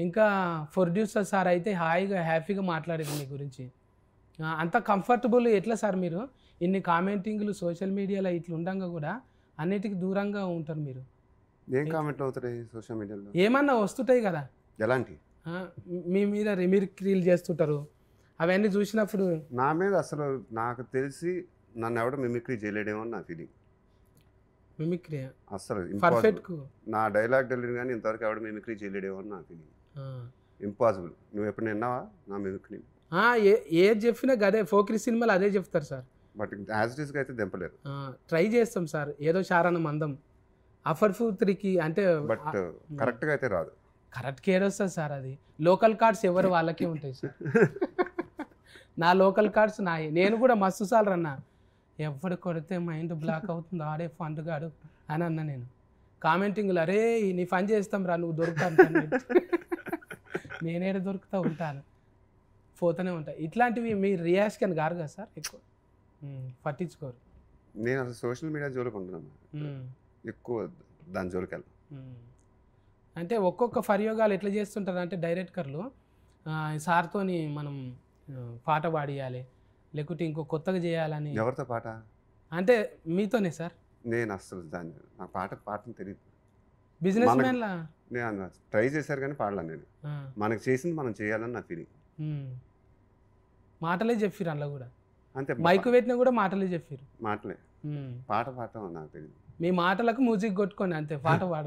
ఇంకా producer sir అయితే హాయిగా హ్యాపీగా మాట్లాడేది మీ గురించి ఆ, అంత కంఫర్టబుల్ ఎట్లా సార్ మీరు ఇన్ని కామెంటింగ్లు సోషల్ మీడియాలో ఇట్లా ఉండంగా కూడా అన్నిటికీ దూరంగా ఉంటారు మీరు ఏం కామెంట్లు అవుతాయి సోషల్ మీడియాలో ఏమన్నా వస్తుంటాయి కదా ఎలాంటి ఆ, మీ మీద రిమిక్రీలు చేస్తుంటారు అవన్నీ చూసినప్పుడు నా మీద అసలు నాకు తెలిసి నన్ను ఎవడ మిమిక్రీ చేయలేడేమో అని నా ఫీలింగ్ మిమిక్రీ అసలు పర్ఫెక్ట్ impossible. నా డైలాగ్ డెలివరీ కానీ ఇంతవరకు ఎవడ మిమిక్రీ చేయలేడేమో అని నా ఫీలింగ్ ఇంపాసిబుల్ నువ్వు ఎప్పుడు విన్నావా నా మిమిక్రీ ఏ ఏది చెప్పినా గదే ఫోక్రీ సినిమాలు అదే చెప్తారు సార్ బట్ యాజ్ ఇట్ ఈస్గా అయితే దింపలేరు ట్రై చేస్తాం సార్ ఏదో చారణ మందం అఫర్ త్రీకి అంటే బట్ కరెక్ట్గా అయితే రాదు కరెక్ట్ కేర్ వస్తుంది సార్ అది లోకల్ కార్డ్స్ ఎవరు వాళ్ళకే ఉంటాయి సార్ నా లోకల్ కార్డ్స్ నాయి నేను కూడా మస్తు సార్లు అన్నా ఎవడు కొడితే మైండ్ బ్లాక్ అవుతుంది ఆడే ఫండ్ గాడు అని అన్నా నేను కామెంటింగ్లు అరే నీ పని చేస్తాం రా నువ్వు దొరుకుతాను నేనేడ దొరుకుతా ఉంటాను పోతూనే ఉంటా ఇట్లాంటివి మీ రియాక్షన్ గారు కదా సార్ ఎక్కువ ఉమ్, పట్టించుకోరు నేను అసలు సోషల్ మీడియా జోలికి ఉంటున్నాను ఉమ్. ఎక్కువ దాని జోలికి వెళ్ళను మ్మ్. అంటే ఒక్కొక్క ప్రయోగాలు ఎట్లా చేస్తుంటారు అంటే డైరెక్టర్లు ఆ, సార్తోని మనం ఆ, పాట పాడియాలి లేకుంటే ఇంకో కొత్తగా చేయాలని ఎవరితో పాట అంటే మీతోనే సార్ నేను అసలు దాన్ని నా పాట పాటని తెలియదు బిజినెస్ మనకి- మ్యాన్లా నేను ట్రై చేశారు కానీ పాడలేను నేను ఆ, మనకి చేసింది మనం చేయాలని నా ఫీలింగ్ మ్మ్. మాటలే చెప్పిరు అందులో కూడా అంతే మైకు పెట్టినా కూడా మాటలే చెప్పిరు మాటలే మ్మ్. పాట పాడటం నాకు తెలియదు మీ మాటలకు మ్యూజిక్ కొట్టుకోండి అంతే పాట పాడ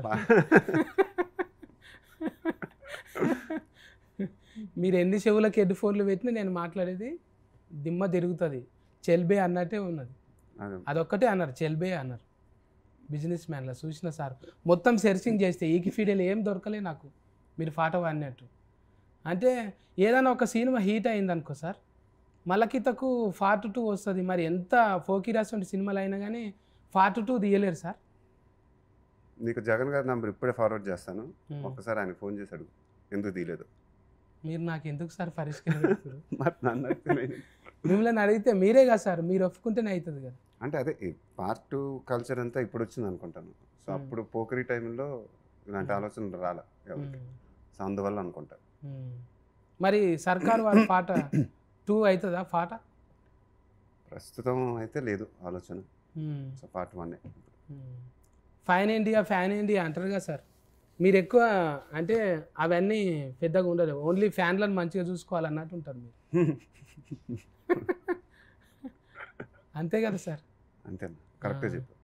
మీరు ఎన్ని చెవులకు హెడ్ ఫోన్లు పెట్టినా నేను మాట్లాడేది దిమ్మ తిరుగుతుంది చెల్బే అన్నట్టే ఉన్నది అదే అదొక్కటే అన్నారు చెల్బే అన్నారు బిజినెస్ మ్యాన్లో చూసిన సార్ మొత్తం సెర్చింగ్ చేస్తే ఈకి ఫీడీలు ఏం దొరకలే నాకు మీరు పాట పాడినట్టు అంటే ఏదైనా ఒక సినిమా హీట్ అయింది అనుకో సార్ మలకితకు ఫార్ట్ టూ వస్తుంది మరి ఎంత ఫోకిరాస్ వంటి సినిమాలు అయినా కానీ ఫార్ట్ టూ తీయలేరు సార్ నీకు జగన్ గారి నంబర్ ఇప్పుడే ఫార్వర్డ్ చేస్తాను మ్మ్. ఒక్కసారి ఆయన ఫోన్ చేశాడు ఎందుకు తీయలేదు మీరు నాకు ఎందుకు సార్ పరిష్కరిస్తారు మరి నన్ను అడిగితే నేను- మిమ్మల్ని అడిగితే మీరే కదా సార్ మీరు ఒప్పుకుంటేనే అవుతుంది కదా అంటే అదే పార్ట్ టూ కల్చర్ అంతా ఇప్పుడు వచ్చింది అనుకుంటాను సో మ్మ్. అప్పుడు పోకరీ టైంలో ఇలాంటి ఆలోచనలు రాలే ఎవరికి. మ్మ్. సో అందువల్ల అనుకుంటా మ్మ్. మరి సర్కార్ వారి పాట టూ అవుతుందా పాట ప్రస్తుతం అయితే లేదు ఆలోచన hmm. So part one hmm. Fine India fan India అంటారు కదా సార్ మీరు ఎక్కువ అంటే అవన్నీ పెద్దగా ఉండదు ఓన్లీ ఫ్యాన్లను మంచిగా చూసుకోవాలన్నట్టు ఉంటారు మీరు అంతే కదా సార్ అంతే కరెక్ట్గా ఆ. చెప్పు